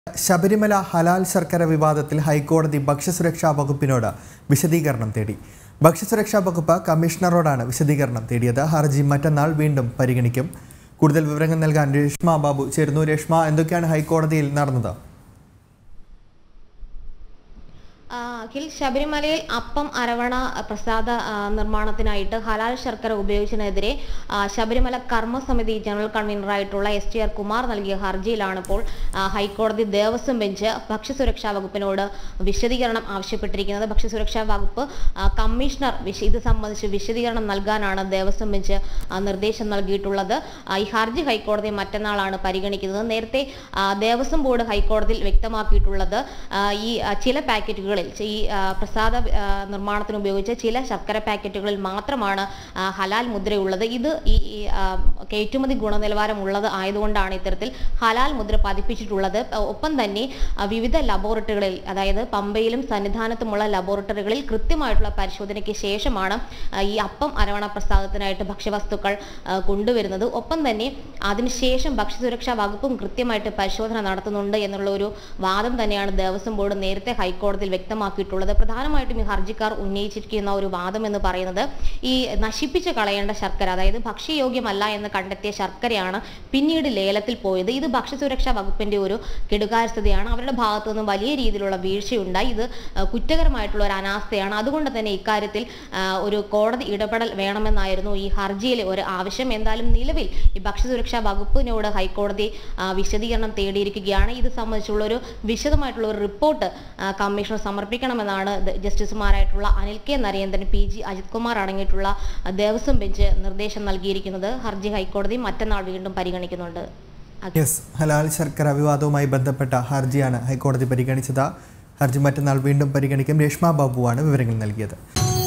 ശബരിമല ഹലാൽ ശർക്കര വിവാദത്തിൽ ഹൈക്കോടതി ഭക്ഷ്യസുരക്ഷാ വകുപ്പിനോട് വിശദീകരണം തേടി ഭക്ഷ്യസുരക്ഷാ വകുപ്പ് കമ്മീഷണറോടാണ് വിശദീകരണം തേടിയത് ഹർജി മറ്റന്നാൾ വീണ്ടും പരിഗണിക്കും കൂടുതൽ വിവരങ്ങൾ നൽകാൻ രേഷ്മ ബാബു ചേരുന്നു രേഷ്മ എന്തൊക്കെയാണ് ഹൈക്കോടതിയിൽ നടന്നത് ആ, അഖിൽ ശബരിമലയിൽ അപ്പം അരവണ പ്രസാദ ആ, നിർമ്മാണത്തിനായിട്ട് ഹലാൽ ശർക്കര ഉപയോഗിച്ചതിനെതിരെ ആ, ശബരിമല കർമ്മസമിതി ജനറൽ കൺവീനറായിട്ടുള്ള എസ് ടി ആർ കുമാർ നൽകിയ ഹർജിയിലാണ് ഇപ്പോൾ ആ, ഹൈക്കോടതി ദേവസ്വം ബെഞ്ച് ഭക്ഷ്യസുരക്ഷാ വകുപ്പിനോട് വിശദീകരണം ആവശ്യപ്പെട്ടിരിക്കുന്നത് ഭക്ഷ്യസുരക്ഷാ വകുപ്പ് ആ, കമ്മീഷണർ വിശ- ഇത് സംബന്ധിച്ച് വിശദീകരണം നൽകാനാണ് ദേവസ്വം ബെഞ്ച് ആ, നിർദ്ദേശം നൽകിയിട്ടുള്ളത് ആ, ഈ ഹർജി ഹൈക്കോടതി മറ്റന്നാളാണ് പരിഗണിക്കുന്നത് നേരത്തെ ആ, ദേവസ്വം ബോർഡ് ഹൈക്കോടതിയിൽ വ്യക്തമാക്കിയിട്ടുള്ളത് ആ, ഈ ആ, ചില പാക്കറ്റുകളിൽ ഈ ആ, പ്രസാദ ആ, നിർമ്മാണത്തിന് ഉപയോഗിച്ച ചില ശർക്കര പാക്കറ്റുകളിൽ മാത്രമാണ് ആ, ഹലാൽ മുദ്രയുള്ളത് ഇത് ഈ ഈ, ആ, കയറ്റുമതി ഗുണനിലവാരം ഉള്ളത് ആയതുകൊണ്ടാണ് ഇത്തരത്തിൽ ഹലാൽ മുദ്ര പതിപ്പിച്ചിട്ടുള്ളത് ഒപ്പം തന്നെ ആ, വിവിധ ലബോറട്ടറികളിൽ അതായത് പമ്പയിലും സന്നിധാനത്തുമുള്ള ലബോറട്ടറികളിൽ കൃത്യമായിട്ടുള്ള പരിശോധനയ്ക്ക് ശേഷമാണ് ആ, ഈ അപ്പം അരവണ പ്രസാദത്തിനായിട്ട് ഭക്ഷ്യവസ്തുക്കൾ ആ, കൊണ്ടുവരുന്നത് ഒപ്പം തന്നെ അതിനുശേഷം ഭക്ഷ്യസുരക്ഷാ വകുപ്പും കൃത്യമായിട്ട് പരിശോധന നടത്തുന്നുണ്ട് എന്നുള്ള ഒരു വാദം തന്നെയാണ് ദേവസ്വം ബോർഡ് നേരത്തെ ഹൈക്കോടതിയിൽ വ്യക്തമാക്കിയിട്ടുള്ളത് പ്രധാനമായിട്ടും ഈ ഹർജിക്കാർ ഉന്നയിച്ചിരിക്കുന്ന ഒരു വാദം എന്ന് പറയുന്നത് ഈ നശിപ്പിച്ച് കളയേണ്ട ശർക്കര അതായത് ഭക്ഷ്യയോഗ്യമല്ല എന്ന് കണ്ടെത്തിയ ശർക്കരയാണ് പിന്നീട് ലേലത്തിൽ പോയത് ഇത് ഭക്ഷ്യസുരക്ഷാ വകുപ്പിന്റെ ഒരു കെടുകാര്യസ്ഥതയാണ് അവരുടെ ഭാഗത്തു നിന്നും വലിയ രീതിയിലുള്ള വീഴ്ചയുണ്ടായി ഇത് ആ, കുറ്റകരമായിട്ടുള്ള ഒരു അനാസ്ഥയാണ് അതുകൊണ്ട് തന്നെ ഇക്കാര്യത്തിൽ ആ, ഒരു കോടതി ഇടപെടൽ വേണമെന്നായിരുന്നു ഈ ഹർജിയിലെ ഒരു ആവശ്യം എന്തായാലും നിലവിൽ ഈ ഭക്ഷ്യസുരക്ഷാ വകുപ്പിനോട് ഹൈക്കോടതി ആ, വിശദീകരണം തേടിയിരിക്കുകയാണ് ഇത് സംബന്ധിച്ചുള്ള ഒരു വിശദമായിട്ടുള്ള ഒരു റിപ്പോർട്ട് ആ, കമ്മീഷണർ സമർപ്പിക്കണമെന്നാണ് ദ- ജസ്റ്റിസുമാരായിട്ടുള്ള Anil K Narendran P G Ajith Kumar അടങ്ങിയിട്ടുള്ള ആ, ദേവസ്വം ബെഞ്ച് നിർദ്ദേശം നൽകിയിരിക്കുന്നത് ഹർജി ഹൈക്കോടതി മറ്റന്നാൾ വീണ്ടും പരിഗണിക്കുന്നുണ്ട് യെസ് ഹലാൽ ശർക്കര വിവാദവുമായി ബന്ധപ്പെട്ട ഹർജിയാണ് ഹൈക്കോടതി പരിഗണിച്ചത് ഹർജി മറ്റന്നാൾ വീണ്ടും പരിഗണിക്കും രേഷ്മ ബാബുവാണ് വിവരങ്ങൾ നൽകിയത്